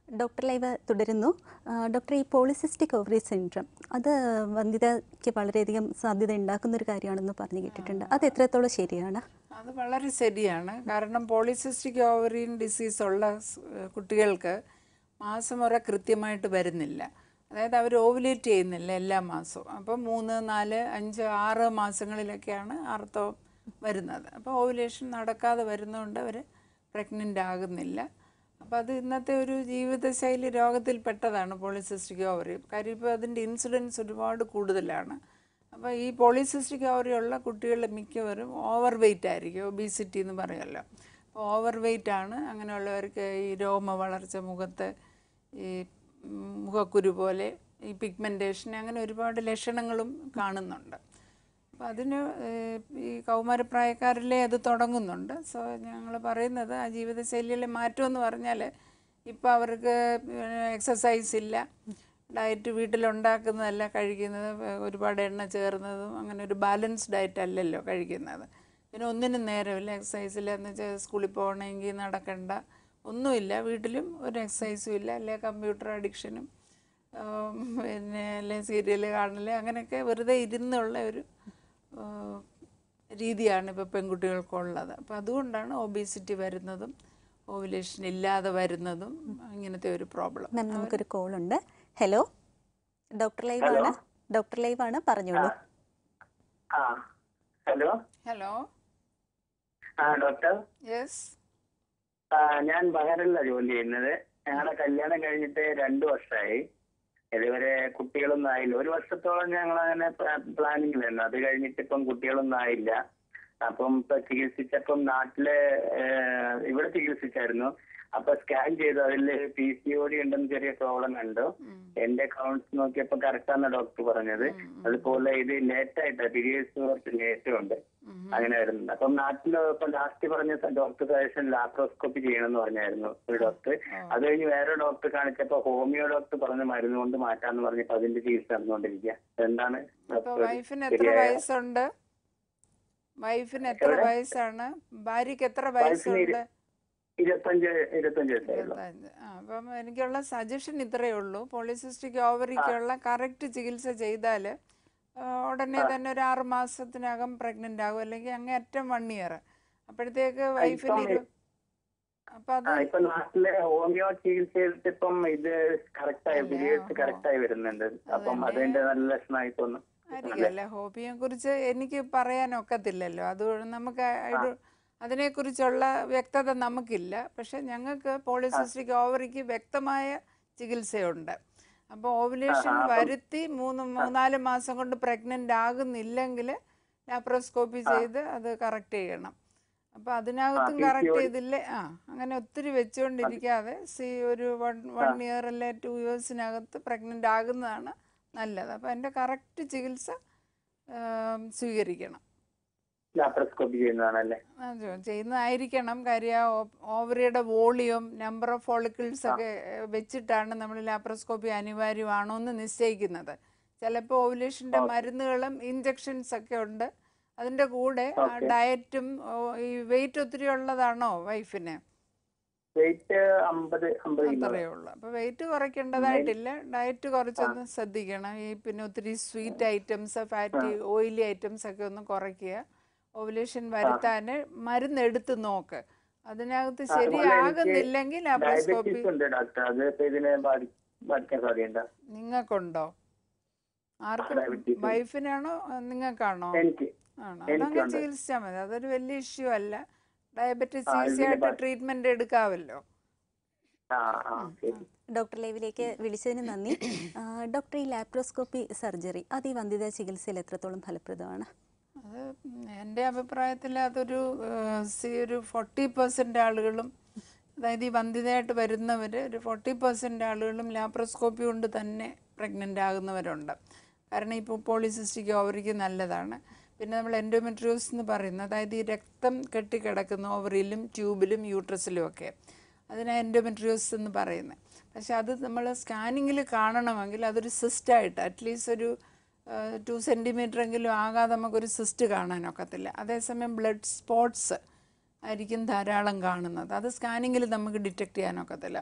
Doctor live തുടരുന്നു ആ, doctor ഈ പോളിസിസ്റ്റിക് ഓവറി സിൻഡ്രം അത് വന്ധ്യതയ്ക്ക് വളരെയധികം സാധ്യത ഉണ്ടാക്കുന്ന ഒരു കാര്യമാണെന്ന് പറഞ്ഞു കേട്ടിട്ടുണ്ട് അത് എത്രത്തോളം ശരിയാണ് അത് വളരെ ശരിയാണ് കാരണം പോളിസിസ്റ്റിക് ഓവറിയൻ ഡിസീസ് ഉള്ള സ് കുട്ടികൾക്ക് മാസമുറ കൃത്യമായിട്ട് വരുന്നില്ല അതായത് അവർ ഓവുലേറ്റ് ചെയ്യുന്നില്ല എല്ലാ മാസവും അപ്പം മൂന്ന് നാല് അഞ്ച് ആറ് മാസങ്ങളിലൊക്കെയാണ് ആർത്തവം വരുന്നത് അപ്പോൾ ഓവുലേഷൻ നടക്കാതെ വരുന്നതുകൊണ്ട് അവർ പ്രഗ്നൻ്റ് ആകുന്നില്ല അപ്പോൾ അത് ഇന്നത്തെ ഒരു ജീവിതശൈലി രോഗത്തിൽപ്പെട്ടതാണ് പോളിസിസ്റ്റിക് ഓവറി കാര്യം ഇപ്പോൾ അതിൻ്റെ ഇൻസിഡൻസ് ഒരുപാട് കൂടുതലാണ് അപ്പോൾ ഈ പോളിസിസ്റ്റിക് ഓവറി ഉള്ള കുട്ടികൾ മിക്കവരും ഓവർ വെയിറ്റ് ആയിരിക്കും ഒബീസിറ്റി എന്ന് പറയുമല്ലോ അപ്പോൾ ഓവർ വെയിറ്റ് ആണ് അങ്ങനെയുള്ളവർക്ക് ഈ രോമ വളർച്ച മുഖത്ത് ഈ ഉം, മുഖക്കുരു പോലെ ഈ പിഗ്മെൻറ്റേഷൻ അങ്ങനെ ഒരുപാട് ലക്ഷണങ്ങളും കാണുന്നുണ്ട് അപ്പോൾ അതിന് ഏഹ്, ഈ കൗമാരപ്രായക്കാരിലെ അത് തുടങ്ങുന്നുണ്ട് സോ ഞങ്ങൾ പറയുന്നത് ആ ജീവിതശൈലിയിലെ മാറ്റം എന്ന് പറഞ്ഞാൽ ഇപ്പോൾ അവർക്ക് എക്സസൈസ് ഇല്ല ഡയറ്റ് വീട്ടിലുണ്ടാക്കുന്നതല്ല കഴിക്കുന്നത് വേ- ഒരുപാട് എണ്ണ ചേർന്നതും അങ്ങനെ ഒരു ബാലൻസ് ഡയറ്റ് അല്ലല്ലോ കഴിക്കുന്നത് പിന്നെ ഒന്നിനും നേരമില്ല എക്സസൈസില്ല എന്ന് വെച്ചാൽ സ്കൂളിൽ പോകണമെങ്കിൽ നടക്കണ്ട ഒന്നുമില്ല വീട്ടിലും ഒരു എക്സസൈസും ഇല്ല അല്ലെ കമ്പ്യൂട്ടർ അഡിക്ഷനും ആം, പിന്നെ അല്ലെ സീരിയൽ കാണൽ അങ്ങനെയൊക്കെ വെറുതെ ഇരുന്നുള്ള ഒരു ആ, രീതിയാണ് ഇപ്പോൾ പെൺകുട്ടികൾക്കുള്ളത് അപ്പോൾ അതുകൊണ്ടാണ് ഒബീസിറ്റി വരുന്നതും ഓവുലേഷൻ ഇല്ലാതെ വരുന്നതും ഇങ്ങനത്തെ ഒരു പ്രോബ്ലം മാം നമുക്കൊരു കോൾ ഉണ്ട് ഹലോ ഡോക്ടർ ലൈവ് ആണ് ഡോക്ടർ ലൈവ് ആണ് പറഞ്ഞോളൂ ആ ഹലോ ഹലോ ആ ഡോക്ടർ യെസ് ആ, ഞാൻ ബഹറില ജോലി ചെയ്യുന്നത് ഞങ്ങളുടെ കല്യാണം കഴിഞ്ഞിട്ട് രണ്ടു വർഷമായി ഇതുവരെ കുട്ടികളൊന്നും ആയില്ല ഒരു വർഷത്തോളം ഞങ്ങൾ അങ്ങനെ പ്ലാനിങ്ങിലായിരുന്നു അത് കഴിഞ്ഞിട്ട് ഇപ്പം കുട്ടികളൊന്നും ആയില്ല അപ്പം ഇപ്പൊ ചികിത്സിച്ചപ്പം നാട്ടില് ഏഹ്, ഇവിടെ ചികിത്സിച്ചായിരുന്നു അപ്പൊ സ്കാൻ ചെയ്തു അതിൽ പി സി ഒ ഡി ഉണ്ടെന്ന് ചെറിയ പ്രോബ്ലം കണ്ടു എന്റെ കൗണ്ട്സ് നോക്കിയപ്പോ കറക്റ്റാണ് ഡോക്ടർ പറഞ്ഞത് അതുപോലെ ഇത് ലേറ്റ് ആയിട്ടാ പീരിയഡ്സ് കുറച്ച് ലേറ്റും ഉണ്ട് അങ്ങനെ വരുന്നുണ്ട് അപ്പം നാട്ടില് ഇപ്പൊ ലാസ്റ്റ് പറഞ്ഞ ഡോക്ടർ സജഷൻ ലാപ്രോസ്കോപ്പി ചെയ്യണമെന്ന് പറഞ്ഞായിരുന്നു ഒരു ഡോക്ടർ അത് കഴിഞ്ഞ് വേറെ ഡോക്ടർ കാണിച്ചപ്പോ ഹോമിയോ ഡോക്ടർ പറഞ്ഞ മരുന്ന് കൊണ്ട് മാറ്റാന്ന് പറഞ്ഞപ്പോ അതിന്റെ ചികിത്സ നടന്നുകൊണ്ടിരിക്കുക എന്താണ് അപ്പോൾ ഡോക്ടർ വൈഫിന് എത്ര വയസ്സുണ്ട് വൈഫിന് എത്ര വയസ്സാണ് ഭാര്യയ്ക്ക് എത്ര വയസ്സുണ്ട് ഇരുപത്തഞ്ച് ഇരുപത്തഞ്ച് വയസ്സായുള്ളൂ ഇരുപത്തഞ്ച് ആ അപ്പം എനിക്കുള്ള സജഷൻ ഇത്രയേ ഉള്ളൂ പോളിസിസ്റ്റിക് ഓവറിക്കുള്ള കറക്റ്റ് ചികിത്സ ചെയ്താൽ ഉടനെ തന്നെ ഒരു ആറ് മാസത്തിനകം പ്രഗ്നൻ്റ് ആകും അല്ലെങ്കിൽ അങ്ങേ അറ്റം വൺ ഇയർ അപ്പോഴത്തേക്ക് വൈഫിന് ഇരു അപ്പം അത് ആ ഇപ്പൊ നാട്ടിലെ ഹോമിയോ ചികിത്സ ചെയ്തിട്ട് ഇപ്പം ഇത് കറക്റ്റ് ആയി പീരിയഡ്സ് കറക്റ്റ് ആയി വരുന്നുണ്ട് അപ്പം അതിന്റെ നല്ല ലക്ഷണമായി തോന്നുന്നു ആയിരിക്കുമല്ലേ ഹോബിയെ കുറിച്ച് എനിക്ക് പറയാനൊക്കത്തില്ലല്ലോ അത് നമുക്ക് ഇത് അതിനെക്കുറിച്ചുള്ള വ്യക്തത നമുക്കില്ല പക്ഷെ ഞങ്ങൾക്ക് പോളിസിസ്റ്റിക് ഓവറിക്ക് വ്യക്തമായ ചികിത്സയുണ്ട് അപ്പോൾ ഓവുലേഷൻ വരുത്തി മൂന്ന് മൂന്നാല് മാസം കൊണ്ട് പ്രഗ്നൻ്റ് ആകുന്നില്ലെങ്കിൽ ലാപ്രോസ്കോപ്പി ചെയ്ത് അത് കറക്റ്റ് ചെയ്യണം അപ്പോൾ അതിനകത്തും കറക്റ്റ് ചെയ്തില്ലേ ആ അങ്ങനെ ഒത്തിരി വെച്ചുകൊണ്ടിരിക്കാതെ സി ഒരു വൺ വൺ ഇയർ അല്ലെ ടു ഇയേഴ്സിനകത്ത് പ്രഗ്നൻ്റ് ആകുന്നതാണ് നല്ലത് അപ്പോൾ അതിൻ്റെ കറക്റ്റ് ചികിത്സ ആം, സ്വീകരിക്കണം ലാപ്രോസ്കോപ്പി ചെയ്യുന്നതാണല്ലേ ആ, ചെ- ചെയ്യുന്നതായിരിക്കണം കാര്യം ആ ഓ- ഓവറിയുടെ വോളിയം നമ്പർ ഓഫ് ഫോളിക്കിൾസ് ഒക്കെ ഏഹ്, വെച്ചിട്ടാണ് നമ്മൾ ലാപ്രോസ്കോപ്പി അനിവാര്യമാണോ എന്ന് നിശ്ചയിക്കുന്നത് ചിലപ്പോൾ ഓവുലേഷൻ്റെ മരുന്നുകളും ഇഞ്ചെക്ഷൻസ് ഒക്കെ ഉണ്ട് അതിൻ്റെ കൂടെ ആ ഡയറ്റും ഓ, ഈ വെയിറ്റ് ഒത്തിരി ഉള്ളതാണോ വൈഫിന് വെയിറ്റ് അമ്പത് അമ്പത് കിലോ അത്രയേ ഉള്ളൂ അപ്പോൾ വെയിറ്റ് കുറയ്ക്കേണ്ടതായിട്ടില്ല ഡയറ്റ് കുറച്ചൊന്ന് ശ്രദ്ധിക്കണം ഈ പിന്നെ ഒത്തിരി sweet items fatty oily items ഒക്കെ ഒന്ന് കുറയ്ക്കുക ഓവുലേഷൻ വരുത്താൻ മരുന്ന് എടുത്ത് നോക്ക് അതിനകത്ത് ശരിയാകുന്നില്ലെങ്കിൽ ലാപ്രോസ്കോപ്പി ഡയബറ്റീസ് ഉണ്ട് ഡോക്ടർ അത് ഇപ്പൊ ഇതിനെ ബാധി ബാധിക്കാൻ സാധ്യത നിങ്ങൾക്കുണ്ടോ ആർക്കും diabetes. വൈഫിനാണോ നിങ്ങൾക്കാണോ എനിക്ക് ആണോ അതങ്ങ് എനിക്കുണ്ട്. ചികിത്സിച്ചാൽ മതി അതൊരു വലിയ ഇഷ്യൂ അല്ല ഡയബറ്റിസ് ആ, ഈസി ഇതിന് ആയിട്ട് പ- ട്രീറ്റ്മെന്റ് എടുക്കാമല്ലോ ആ ആ ശരി ഡോക്ടർ ലൈവിലേക്ക് വിളിച്ചതിന് നന്ദി ആ, ഡോക്ടർ ഈ ലാപ്രോസ്കോപ്പി സർജറി അത് ഈ വന്ധ്യതാ ചികിത്സയിൽ എത്രത്തോളം ഫലപ്രദമാണ് അത് എൻ്റെ അഭിപ്രായത്തിൽ അതൊരു ഏഹ്, സി- ഒരു ഫോർട്ടി പെർസെൻ്റ് ആളുകളും അതായത് ഈ വന്ധ്യതയായിട്ട് വരുന്നവർ ഒരു ഫോർട്ടി പെർസെൻ്റ് ആളുകളും ലാപ്രോസ്കോപ്പി കൊണ്ട് തന്നെ പ്രഗ്നൻ്റ് ആകുന്നവരുണ്ട് കാരണം ഇപ്പോൾ പോളിസിസ്റ്റിക് ഓവറിക്ക് നല്ലതാണ് പിന്നെ നമ്മൾ എൻഡോമെട്രിയോസ് എന്ന് പറയുന്നത് അതായത് ഈ രക്തം കെട്ടിക്കിടക്കുന്ന ഓവറിയിലും ട്യൂബിലും യൂട്രസിലും ഒക്കെ അതിനെ എൻഡോമെട്രിയോസ് എന്ന് പറയുന്നത് പക്ഷെ അത് നമ്മൾ സ്കാനിങ്ങിൽ കാണണമെങ്കിൽ അതൊരു സിസ്റ്റായിട്ട് അറ്റ്ലീസ്റ്റ് ഒരു ടു സെൻറ്റിമീറ്റർ എങ്കിലും ആകാതെ നമുക്കൊരു സിസ്റ്റ് കാണാനൊക്കത്തില്ല അതേസമയം ബ്ലഡ് സ്പോട്സ് ആയിരിക്കും ധാരാളം കാണുന്നത് അത് സ്കാനിങ്ങിൽ നമുക്ക് ഡിറ്റക്ട് ചെയ്യാനൊക്കത്തില്ല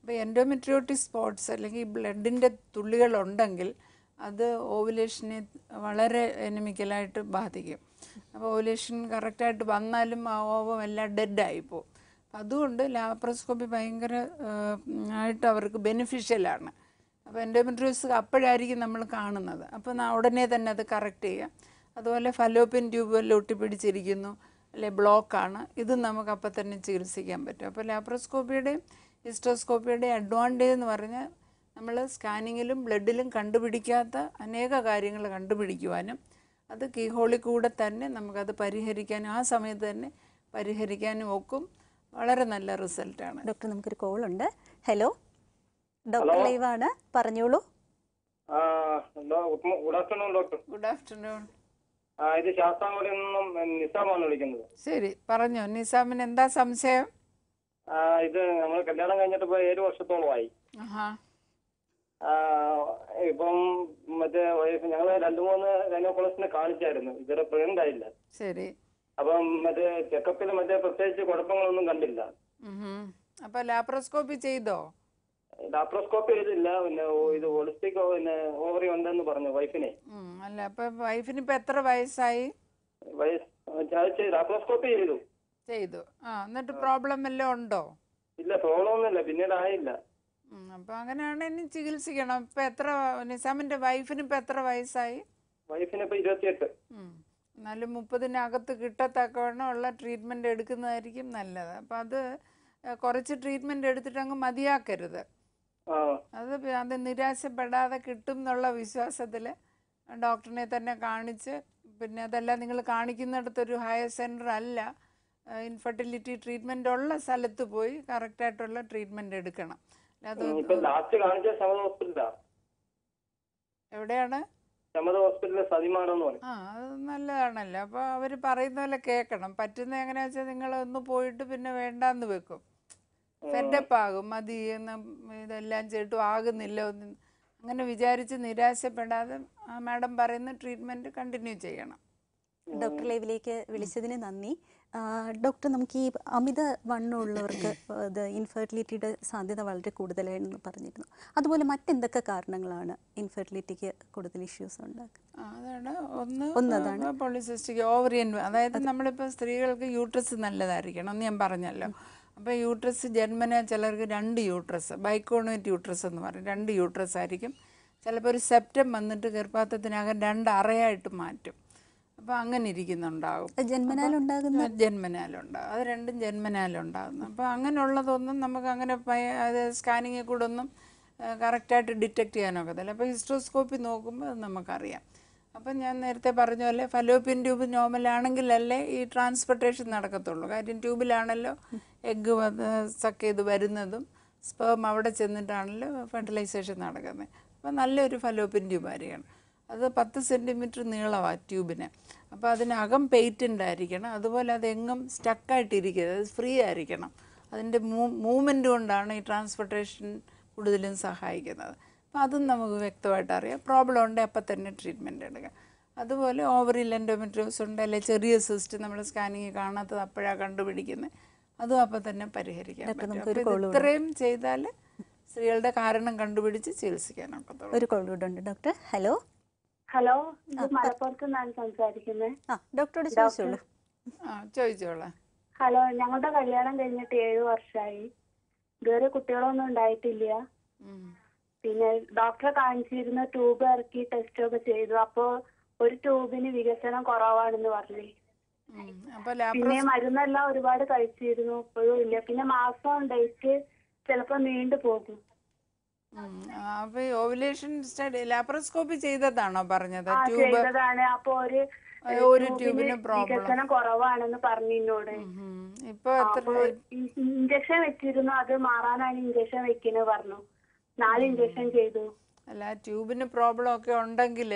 അപ്പോൾ എൻഡോമെട്രിയോട്ടിക് സ്പോട്സ് അല്ലെങ്കിൽ ബ്ലഡിൻ്റെ തുള്ളികളുണ്ടെങ്കിൽ അത് ഓവുലേഷനെ വളരെ എനിമിക്കലായിട്ട് ബാധിക്കും അപ്പോൾ ഓവുലേഷൻ കറക്റ്റായിട്ട് വന്നാലും ആ ഓവം എല്ലാം ഡെഡായി പോകും അപ്പം അതുകൊണ്ട് ലാപ്രോസ്കോപ്പി ഭയങ്കര ആ, ആയിട്ട് അവർക്ക് ബെനിഫിഷ്യലാണ് അപ്പോൾ എൻഡോമെട്രിയോസ് അപ്പോഴായിരിക്കും നമ്മൾ കാണുന്നത് അപ്പോൾ ന- ഉടനെ തന്നെ അത് കറക്റ്റ് ചെയ്യാം അതുപോലെ ഫലോപ്പിൻ ട്യൂബിൽ ഒട്ടിപ്പിടിച്ചിരിക്കുന്നു അല്ലെ ബ്ലോക്കാണ് ഇത് നമുക്ക് അപ്പം തന്നെ ചികിത്സിക്കാൻ പറ്റും അപ്പോൾ ലാപ്രോസ്കോപ്പിയുടെയും ഹിസ്റ്റോസ്കോപ്പിയുടെയും അഡ്വാൻറ്റേജ് എന്ന് പറഞ്ഞാൽ നമ്മൾ സ്കാനിങ്ങിലും ബ്ലഡിലും കണ്ടുപിടിക്കാത്ത അനേക കാര്യങ്ങൾ കണ്ടുപിടിക്കുവാനും അത് കീഹോളിൽ കൂടെ തന്നെ നമുക്കത് പരിഹരിക്കാനും ആ സമയത്ത് തന്നെ പരിഹരിക്കാനും ഒക്കും വളരെ നല്ല റിസൾട്ടാണ് ഡോക്ടർ നമുക്കൊരു കോൾ ഉണ്ട് ഹലോ ഡോക്ടർ ലൈവാണ് പറഞ്ഞോളൂ ആ, hello good good afternoon doctor good afternoon ആ ഇത് ശാസ്താംകോടിൽ നിന്നും നിസാമാണ് വിളിക്കുന്നത് ശരി പറഞ്ഞോ നിസാമിന് എന്താ സംശയം ആ, ഇത് നമ്മൾ കല്യാണം കഴിഞ്ഞിട്ട് ഇപ്പോൾ ഏഴ് വർഷത്തോളമായി ആഹാ ആ, ഇപ്പം മറ്റേ വൈഫ് ഞങ്ങൾ രണ്ട് മൂന്ന് ഗൈനോക്കോളജിനെ കാണിച്ചായിരുന്നു ഇതുവരെ പ്രഗ്നന്റ് ആയില്ല ശരി അപ്പം മറ്റേ ചെക്കപ്പിൽ മറ്റേ പ്രത്യേകിച്ച് കുഴപ്പങ്ങളൊന്നും കണ്ടില്ല ഉഹും. അപ്പോൾ ലാപ്രോസ്കോപ്പി ചെയ്തോ ലാപ്രോസ്കോപ്പി ചെയ്തില്ല പിന്നെ ഓ- ഇത് ഹോളിസ്റ്റിക് പിന്നെ ഓവറി ഉണ്ടെന്ന് പറഞ്ഞു വൈഫിനെ ഉം, അല്ല അപ്പോൾ വൈഫിന് ഇപ്പോൾ എത്ര വയസ്സായി വയസ്സ് ലാപ്രോസ്കോപ്പി ചെയ്തു ചെയ്തു ആ എന്നിട്ട് പ്രോബ്ലം വല്ലതും ഉണ്ടോ ഇല്ല പ്രോബ്ലം ഒന്നുമില്ല പിന്നീട് ആയില്ല ഉം, അപ്പോൾ അങ്ങനെയാണ് ഇനി ചികിത്സിക്കണം ഇപ്പം എത്ര നിസാമിൻ്റെ വൈഫിന് ഇപ്പം എത്ര വയസ്സായി വൈഫിന് ഇപ്പൊ ഇരുപത്തിയെട്ട് ഉം. എന്നാലും മുപ്പതിനകത്ത് കിട്ടത്തക്കവണ്ണം ഉള്ള ട്രീറ്റ്മെൻറ്റ് എടുക്കുന്നതായിരിക്കും നല്ലത് അപ്പം അത് ഏഹ്, കുറച്ച് ട്രീറ്റ്മെൻറ്റ് എടുത്തിട്ട് അങ്ങ് മതിയാക്കരുത് ആ അത് പി- അത് നിരാശപ്പെടാതെ കിട്ടും എന്നുള്ള വിശ്വാസത്തിൽ ഡോക്ടറിനെ തന്നെ കാണിച്ച് പിന്നെ അതല്ല നിങ്ങൾ കാണിക്കുന്നിടത്തൊരു ഹയർ സെൻറ്റർ അല്ല ഇൻഫെർട്ടിലിറ്റി ട്രീറ്റ്മെൻ്റ് ഉള്ള സ്ഥലത്ത് പോയി കറക്റ്റായിട്ടുള്ള ട്രീറ്റ്മെൻറ്റ് എടുക്കണം അല്ലാതെ ഇപ്പൊ ലാസ്റ്റ് കാണിച്ച സമത ഹോസ്പിറ്റലാ എവിടെയാണ് സമത ഹോസ്പിറ്റലിലെ സതിമാണെന്ന് പറയും ആ അത് നല്ലതാണല്ലോ അപ്പോൾ അവർ പറയുന്ന പോലെ കേൾക്കണം പറ്റുന്ന എങ്ങനെയാ വെച്ചാൽ നിങ്ങൾ ഒന്ന് പോയിട്ട് പിന്നെ വേണ്ടാന്ന് വെക്കും ഫെഡപ്പ് ആകും മതി എന്ന് ഇതെല്ലാം ചെയ്തിട്ടും ആകുന്നില്ല ഒന്ന് അങ്ങനെ വിചാരിച്ച് നിരാശപ്പെടാതെ ആ മാഡം പറയുന്ന ട്രീറ്റ്മെൻറ്റ് കണ്ടിന്യൂ ചെയ്യണം ഡോക്ടർ ലൈവിലേക്ക് വിളിച്ചതിന് നന്ദി ആ, ഡോക്ടർ നമുക്ക് ഈ അമിത വണ്ണമുള്ളവർക്ക് ഇത് ഇൻഫെർട്ടിലിറ്റിയുടെ സാധ്യത വളരെ കൂടുതലാണെന്ന് പറഞ്ഞിരുന്നു അതുപോലെ മറ്റെന്തൊക്കെ കാരണങ്ങളാണ് ഇൻഫെർട്ടിലിറ്റിക്ക് കൂടുതൽ ഇഷ്യൂസ് ഉണ്ടാക്കുന്നത് ആ, അതാണ് ഒന്ന് ഒന്നതാണ്. പോളിസിസ്റ്റിക് ഓവറിയൻ അതായത് നമ്മളിപ്പോൾ സ്ത്രീകൾക്ക് യൂട്രസ് നല്ലതായിരിക്കണം എന്ന് ഞാൻ പറഞ്ഞല്ലോ അപ്പോൾ യൂട്രസ് ജന്മന ചിലർക്ക് രണ്ട് യൂട്രസ് ബൈക്കോണേറ്റ് യൂട്രസ് എന്ന് പറയും രണ്ട് യൂട്രസ് ആയിരിക്കും ചിലപ്പോൾ ഒരു സെപ്റ്റം വന്നിട്ട് ഗർഭാത്തത്തിനകം രണ്ട് അറയായിട്ട് മാറ്റും അപ്പോൾ അങ്ങനെ ഇരിക്കുന്നുണ്ടാകും ജന്മനാലുണ്ടാകുന്ന ജന്മനാലുണ്ടാകും അത് രണ്ടും ജന്മനാലുണ്ടാകുന്നു അപ്പോൾ അങ്ങനെയുള്ളതൊന്നും നമുക്ക് അങ്ങനെ പയ- അത് സ്കാനിങ്ങിൽ കൂടെ ഒന്നും കറക്റ്റായിട്ട് ഡിറ്റക്ട് ചെയ്യാനൊക്കത്തില്ല അപ്പോൾ ഹിസ്ട്രോസ്കോപ്പി നോക്കുമ്പോൾ അത് നമുക്കറിയാം അപ്പം ഞാൻ നേരത്തെ പറഞ്ഞ പോലെ ഫലോപ്പിൻ ട്യൂബ് നോർമലാണെങ്കിലല്ലേ ഈ ട്രാൻസ്പോർട്ടേഷൻ നടക്കത്തുള്ളൂ കാര്യം ട്യൂബിലാണല്ലോ എഗ്ഗ് സക്ക് ചെയ്ത് വരുന്നതും സ്പേം അവിടെ ചെന്നിട്ടാണല്ലോ ഫെർട്ടിലൈസേഷൻ നടക്കുന്നത് അപ്പോൾ നല്ലൊരു ഫലോപ്പിൻ ട്യൂബ് ആയിരിക്കണം അത് പത്ത് സെൻറ്റിമീറ്റർ നീളമാണ് ട്യൂബിന് അപ്പോൾ അതിനകം പേറ്റൻ്റ് ആയിരിക്കണം അതുപോലെ അത് എങ്ങും സ്റ്റക്കായിട്ടിരിക്കരുത് അത് ഫ്രീ ആയിരിക്കണം അതിൻ്റെ മൂ മൂവ്മെൻറ്റ് കൊണ്ടാണ് ഈ ട്രാൻസ്പോർട്ടേഷൻ കൂടുതലും സഹായിക്കുന്നത് അപ്പോൾ അതും നമുക്ക് വ്യക്തമായിട്ട് അറിയാം പ്രോബ്ലം ഉണ്ട് അപ്പം തന്നെ ട്രീറ്റ്മെൻറ്റ് എടുക്കാം അതുപോലെ ഓവറിൽ എൻഡോമെട്രിയോസ് ഉണ്ട് അല്ലെങ്കിൽ ചെറിയ സിസ്റ്റ് നമ്മൾ സ്കാനിങ് കാണാത്തത് അപ്പോഴാണ് കണ്ടുപിടിക്കുന്നത് അതും അപ്പം തന്നെ പരിഹരിക്കാൻ ഡോക്ടർ, പറ്റും നമുക്കൊരു അപ്പോൾ call ഇത് കൂടെ. ഇത്രയും ചെയ്താൽ സ്ത്രീകളുടെ കാരണം കണ്ടുപിടിച്ച് ചികിത്സിക്കാനൊക്കത്തുള്ളൂ ഒരു കോൾ കൂടെ ഉണ്ട് ഡോക്ടർ ഹലോ ഹലോ ഇത് മലപ്പുറത്ത് നിന്നാണ് സംസാരിക്കുന്നത് ആ ഡോക്ടറോട് ചോദിച്ചോളൂ ആ ചോദിച്ചോളാം ഹലോ ഞങ്ങളുടെ കല്യാണം കഴിഞ്ഞിട്ട് ഏഴു വർഷമായി ഇതുവരെ കുട്ടികളൊന്നും ഉണ്ടായിട്ടില്ല ഉം. പിന്നെ ഡോക്ടറെ കാണിച്ചിരുന്ന ട്യൂബ് ഇറക്കി ടെസ്റ്റ് ഒക്കെ ചെയ്തു അപ്പോ ഒരു ട്യൂബിന് വികസനം കുറവാണെന്ന് പറഞ്ഞു ഉം. അപ്പോൾ പിന്നെ ലാപ്രോസ് മരുന്നെല്ലാം ഒരുപാട് കഴിച്ചിരുന്നു ഇപ്പോഴും ഇല്ല പിന്നെ മാസം ഡേറ്റ് ചിലപ്പോ നീണ്ടു പോകും ഉം. ആ, അപ്പോൾ ഈ ഓവുലേഷൻ സ്റ്റഡി ലാപ്രോസ്കോപ്പി ചെയ്തതാണോ പറഞ്ഞത് ആ ട്യൂബ് ചെയ്തതാണ് അപ്പൊ ഒരു ആ, ഒരു ട്യൂബിന് പ്രോബ്ലം വികസനം കുറവാണെന്ന് പറഞ്ഞു എന്നോട് ഇപ്പോൾ എത്ര അപ്പൊ ഇഞ്ചക്ഷൻ വെച്ചിരുന്നു അത് മാറാനാണ് ഇഞ്ചക്ഷൻ വെക്കുന്നത് പറഞ്ഞു നാല് ഇഞ്ചക്ഷൻ ചെയ്തു അല്ല ട്യൂബിന് പ്രോബ്ലം ഒക്കെ ഉണ്ടെങ്കിൽ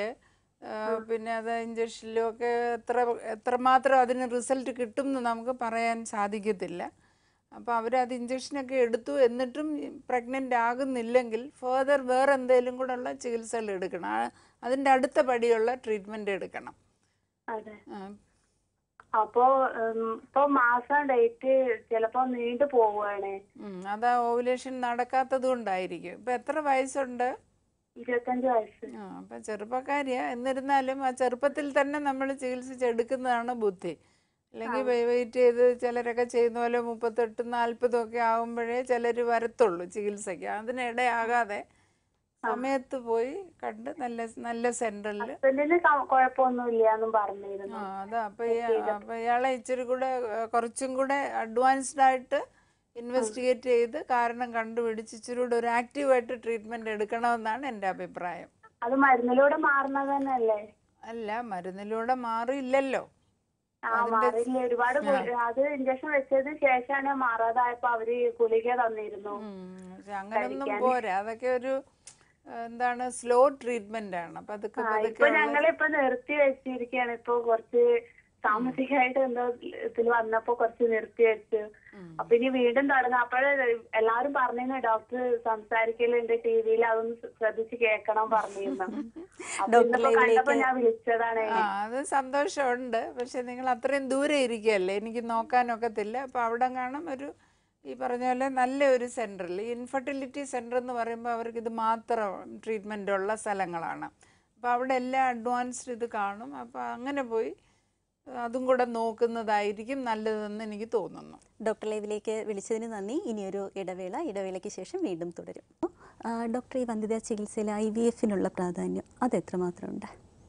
പിന്നെ അത് ഇഞ്ചക്ഷനിലും ഒക്കെ എത്ര എത്രമാത്രം അതിന് റിസൾട്ട് കിട്ടും എന്ന് നമുക്ക് പറയാൻ സാധിക്കത്തില്ല അപ്പോൾ അവരത് ഇഞ്ചക്ഷനൊക്കെ എടുത്തു എന്നിട്ടും പ്രഗ്നൻ്റ് ആകുന്നില്ലെങ്കിൽ ഫേർദർ വേറെ എന്തെങ്കിലും കൂടെ ഉള്ള ചികിത്സകൾ എടുക്കണം ആ- അതിൻ്റെ അടുത്ത പടിയുള്ള ട്രീറ്റ്മെൻറ്റ് എടുക്കണം അതെ ആ, അപ്പോ ഉം, ഇപ്പൊ മാസം ഡേറ്റ് ചിലപ്പോ നീണ്ടു പോവുകയാണ് ഉം, അതാ ഓവുലേഷൻ നടക്കാത്തത് കൊണ്ടായിരിക്കും ഇപ്പൊ എത്ര വയസ്സുണ്ട് ഇരുപത്തഞ്ച് വയസ്സ് ആ അപ്പം ചെറുപ്പക്കാരിയാ എന്നിരുന്നാലും ആ ചെറുപ്പത്തിൽ തന്നെ നമ്മൾ ചികിത്സിച്ചെടുക്കുന്നതാണ് ബുദ്ധി അല്ലെങ്കിൽ വെയിറ്റ് ചെയ്ത് ചിലരൊക്കെ ചെയ്യുന്ന പോലെ മുപ്പത്തെട്ട് നാൽപ്പതും ഒക്കെ ആകുമ്പോഴേ ചിലർ വരത്തുള്ളൂ ചികിത്സയ്ക്ക് അതിനിടയാകാതെ സമയത്ത് പോയി കണ്ട് നല്ല നല്ല സെൻറ്ററിൽ ഹസ്ബൻഡിന് ക- കുഴപ്പമൊന്നുമില്ല എന്നും പറഞ്ഞിരുന്നു ആ അതാ അപ്പൊ ഇയാ- അപ്പൊ ഇയാളെ ഇച്ചിരി കൂടെ ഏഹ്, കുറച്ചും കൂടെ അഡ്വാൻസ്ഡ് ആയിട്ട് ഇൻവെസ്റ്റിഗേറ്റ് ചെയ്ത് കാരണം കണ്ടുപിടിച്ച് ഇച്ചിരി കൂടെ ഒരു ആക്റ്റീവായിട്ട് ട്രീറ്റ്മെന്റ് എടുക്കണമെന്നാണ് എൻ്റെ അഭിപ്രായം അത് മരുന്നിലൂടെ മാറുന്നത് തന്നെയല്ലേ അല്ല മരുന്നിലൂടെ മാറിയില്ലല്ലോ ആ മാറില്ല ഒരുപാട് ഗുളി- അത് ഇഞ്ചക്ഷൻ വെച്ചതിന് ശേഷമാണ് മാറാതായപ്പോ അവര് ഗുളിക തന്നിരുന്നു ഉം, പക്ഷെ അങ്ങനൊന്നും പോരാ അതൊക്കെ ഒരു ഏഹ്, എന്താണ് സ്ലോ ട്രീറ്റ്മെന്റ് ആണ് അപ്പൊ അതൊക്കെ ആ പതുക്കെ ഇപ്പൊ ഉള്ള- ഞങ്ങളിപ്പോ നിർത്തി വെച്ചിരിക്കുകയാണ് ഇപ്പൊ കുറച്ച് സാമ്പത്തികമായിട്ട് എന്തോ ഇതിൽ വന്നപ്പോ കുറച്ച് നിർത്തി വെച്ചു അപ്പൊ ഇനി വീണ്ടും തുടങ്ങാം അപ്പോഴേ എല്ലാരും പറഞ്ഞിരുന്നു ഡോക്ടർ സംസാരിക്കലുണ്ട് ടി വിയിൽ അതൊന്ന് ശ്രദ്ധിച്ച് കേൾക്കണം പറഞ്ഞിരുന്നു അപ്പൊ ഡോക്ടർ ഇന്നിപ്പോ കണ്ടപ്പോ ലൈവിലേക്ക് ഞാൻ വിളിച്ചതാണ് ആ അത് സന്തോഷമുണ്ട് പക്ഷെ നിങ്ങൾ അത്രയും ദൂരെ ഇരിക്കുകയല്ലേ എനിക്ക് നോക്കാനൊക്കത്തില്ല അപ്പോൾ അവിടെ കാണാം ഒരു ഈ പറഞ്ഞ പോലെ നല്ല ഒരു സെൻറ്ററിൽ ഇൻഫെർട്ടിലിറ്റി സെൻറ്റർ എന്ന് പറയുമ്പോൾ അവർക്ക് ഇത് മാത്രം ട്രീറ്റ്മെൻ്റ് ഉള്ള സ്ഥലങ്ങളാണ് അപ്പോൾ അവിടെ എല്ലാം അഡ്വാൻസ്ഡ് ഇത് കാണും അപ്പോൾ അങ്ങനെ പോയി അതും കൂടെ നോക്കുന്നതായിരിക്കും നല്ലതെന്ന് എനിക്ക് തോന്നുന്നു ഡോക്ടർ ലൈവിലേക്ക് വിളിച്ചതിന് നന്ദി ഇനിയൊരു ഇടവേള ഇടവേളയ്ക്ക് ശേഷം വീണ്ടും തുടരും ആ, ഡോക്ടർ ഈ വന്ധ്യതാ ചികിത്സയിൽ ഐ വി എഫിനുള്ള പ്രാധാന്യം അത് എത്രമാത്രമുണ്ട്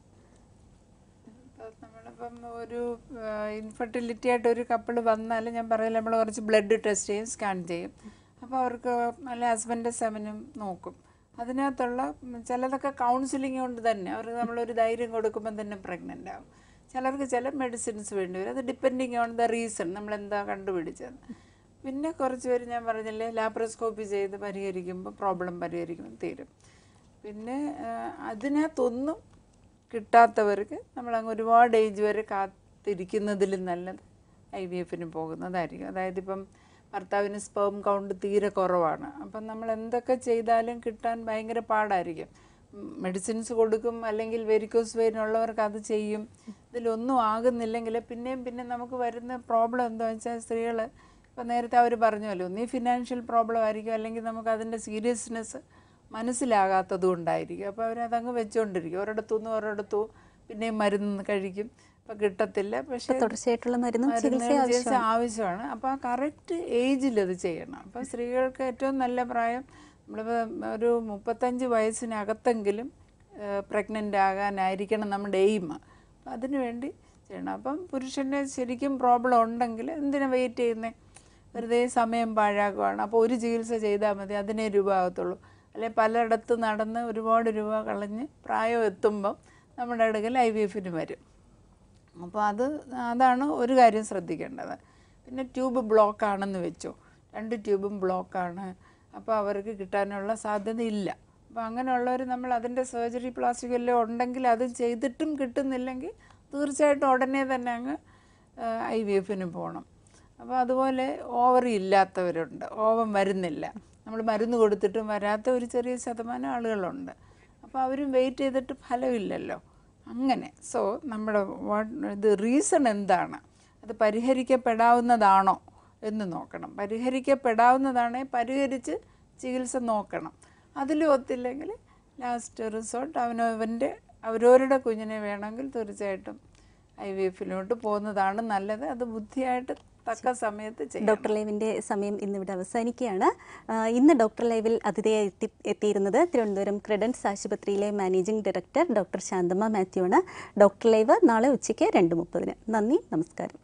ഇപ്പം നമ്മളിപ്പം ഒരു ഇൻഫെർട്ടിലിറ്റി ആയിട്ട് ഒരു കപ്പിൾ വന്നാൽ ഞാൻ പറയില്ല നമ്മൾ കുറച്ച് ബ്ലഡ് ടെസ്റ്റ് ചെയ്യും സ്കാൻ ചെയ്യും അപ്പോൾ അവർക്ക് നല്ല ഹസ്ബൻഡ് സെവനും നോക്കും അതിനകത്തുള്ള ഉം, ചിലതൊക്കെ കൗൺസിലിംഗ് കൊണ്ട് തന്നെ അവർക്ക് നമ്മളൊരു ധൈര്യം കൊടുക്കുമ്പോൾ തന്നെ പ്രഗ്നൻ്റ് ആവും ചിലർക്ക് ചില മെഡിസിൻസ് വേണ്ടി വരും അത് ഡിപ്പെൻഡിങ് ഓൺ ദ റീസൺ നമ്മൾ എന്താ കണ്ടുപിടിച്ചത് പിന്നെ കുറച്ച് പേര് ഞാൻ പറഞ്ഞില്ലേ ലാപ്രോസ്കോപ്പി ചെയ്ത് പരിഹരിക്കുമ്പോൾ പ്രോബ്ലം പരിഹരിക്കുമ്പോൾ തീരും പിന്നെ ആ, അതിനകത്തൊന്നും കിട്ടാത്തവർക്ക് നമ്മളങ്ങ് ഒരുപാട് ഏജ് വരെ കാത്തിരിക്കുന്നതിലും നല്ലത് ഐ വി എഫിന് പോകുന്നതായിരിക്കും അതായത് ഇപ്പം ഭർത്താവിന് സ്പേം കൗണ്ട് തീരെ കുറവാണ് അപ്പം നമ്മൾ എന്തൊക്കെ ചെയ്താലും കിട്ടാൻ ഭയങ്കര പാടായിരിക്കും മെഡിസിൻസ് കൊടുക്കും അല്ലെങ്കിൽ വെരിക്കോസ് വെയിൻ ഉള്ളവർക്ക് അത് ചെയ്യും ഇതിലൊന്നും ആകുന്നില്ലെങ്കിൽ പിന്നെയും പിന്നെ നമുക്ക് വരുന്ന പ്രോബ്ലം എന്താണെന്ന് വെച്ചാൽ സ്ത്രീകൾ ഇപ്പം നേരത്തെ അവർ പറഞ്ഞല്ലോ ഒന്നീ ഫിനാൻഷ്യൽ പ്രോബ്ലം ആയിരിക്കും അല്ലെങ്കിൽ നമുക്ക് അതിൻ്റെ സീരിയസ്നെസ് മനസ്സിലാകാത്തത് കൊണ്ടായിരിക്കും അപ്പോൾ അവരതങ്ങ് വെച്ചുകൊണ്ടിരിക്കും ഒരിടത്തുനിന്ന് ഒരിടത്തു പിന്നെയും മരുന്ന് കഴിക്കും ഇപ്പം കിട്ടത്തില്ല പക്ഷേ തുടർച്ചയായിട്ടുള്ള മരുന്നും ചികിത്സ മരുന്നുകൾ ചികിത്സ ആവശ്യമാണ് അപ്പോൾ ആ കറക്റ്റ് ഏജിൽ അത് ചെയ്യണം അപ്പോൾ സ്ത്രീകൾക്ക് ഏറ്റവും നല്ല പ്രായം നമ്മളിപ്പോൾ ഒരു മുപ്പത്തഞ്ച് വയസ്സിനകത്തെങ്കിലും പ്രഗ്നൻ്റ് ആകാനായിരിക്കണം നമ്മുടെ എയിം അപ്പം അതിനു വേണ്ടി ചെയ്യണം അപ്പം പുരുഷന് ശരിക്കും പ്രോബ്ലം ഉണ്ടെങ്കിൽ എന്തിനാ വെയിറ്റ് ചെയ്യുന്നത് വെറുതെ സമയം പാഴാക്കുവാണ് അപ്പോൾ ഒരു ചികിത്സ ചെയ്താൽ മതി അതിനേ രൂപ ആകത്തുള്ളൂ അല്ലെ പലയിടത്ത് നടന്ന് ഒരുപാട് രൂപ കളഞ്ഞ് പ്രായം എത്തുമ്പം നമ്മുടെ അടുക്കൽ ഐ വി എഫിന് വരും അപ്പോൾ അത് അതാണ് ഒരു കാര്യം ശ്രദ്ധിക്കേണ്ടത് പിന്നെ ട്യൂബ് ബ്ലോക്ക് ആണെന്ന് വെച്ചോ രണ്ട് ട്യൂബും ബ്ലോക്കാണ് അപ്പോൾ അവർക്ക് കിട്ടാനുള്ള സാധ്യത ഇല്ല അപ്പോൾ അങ്ങനെയുള്ളവർ നമ്മൾ അതിൻ്റെ സർജറി പ്ലാസ്റ്റിക് എല്ലാം ഉണ്ടെങ്കിൽ അത് ചെയ്തിട്ടും കിട്ടുന്നില്ലെങ്കിൽ തീർച്ചയായിട്ടും ഉടനെ തന്നെ അങ്ങ് ഐ വി എഫിന് പോകണം അപ്പോൾ അതുപോലെ ഓവറി ഇല്ലാത്തവരുണ്ട് ഓവം വരുന്നില്ല നമ്മൾ മരുന്ന് കൊടുത്തിട്ടും വരാത്ത ഒരു ചെറിയ ശതമാനം ആളുകളുണ്ട് അപ്പോൾ അവരും വെയിറ്റ് ചെയ്തിട്ട് ഫലമില്ലല്ലോ അങ്ങനെ സോ നമ്മുടെ വാട്ട് ഇത് റീസൺ എന്താണ് അത് പരിഹരിക്കപ്പെടാവുന്നതാണോ എന്ന് നോക്കണം പരിഹരിക്കപ്പെടാവുന്നതാണെങ്കിൽ പരിഹരിച്ച് ചികിത്സ നോക്കണം അതിലും ഒത്തില്ലെങ്കിൽ ലാസ്റ്റ് റിസോർട്ട് അവനവൻ്റെ അവരവരുടെ കുഞ്ഞിനെ വേണമെങ്കിൽ തീർച്ചയായിട്ടും ഐ വി എഫിലോട്ട് പോകുന്നതാണ് നല്ലത് അത് ബുദ്ധിയായിട്ട് തക്ക സമയത്ത് ചെയ്യണം ഡോക്ടർ ലൈവിൻ്റെ സമയം ഇന്നിവിടെ അവസാനിക്കുകയാണ് ആ, ഇന്ന് ഡോക്ടർ ലൈവിൽ അതിഥിയായി എത്തി എത്തിയിരുന്നത് തിരുവനന്തപുരം ക്രെഡൻസ് ആശുപത്രിയിലെ managing director doctor Shanthamma Mathew ആണ് ഡോക്ടർ ലൈവ് നാളെ ഉച്ചയ്ക്ക് രണ്ട് മുപ്പതിന് നന്ദി നമസ്കാരം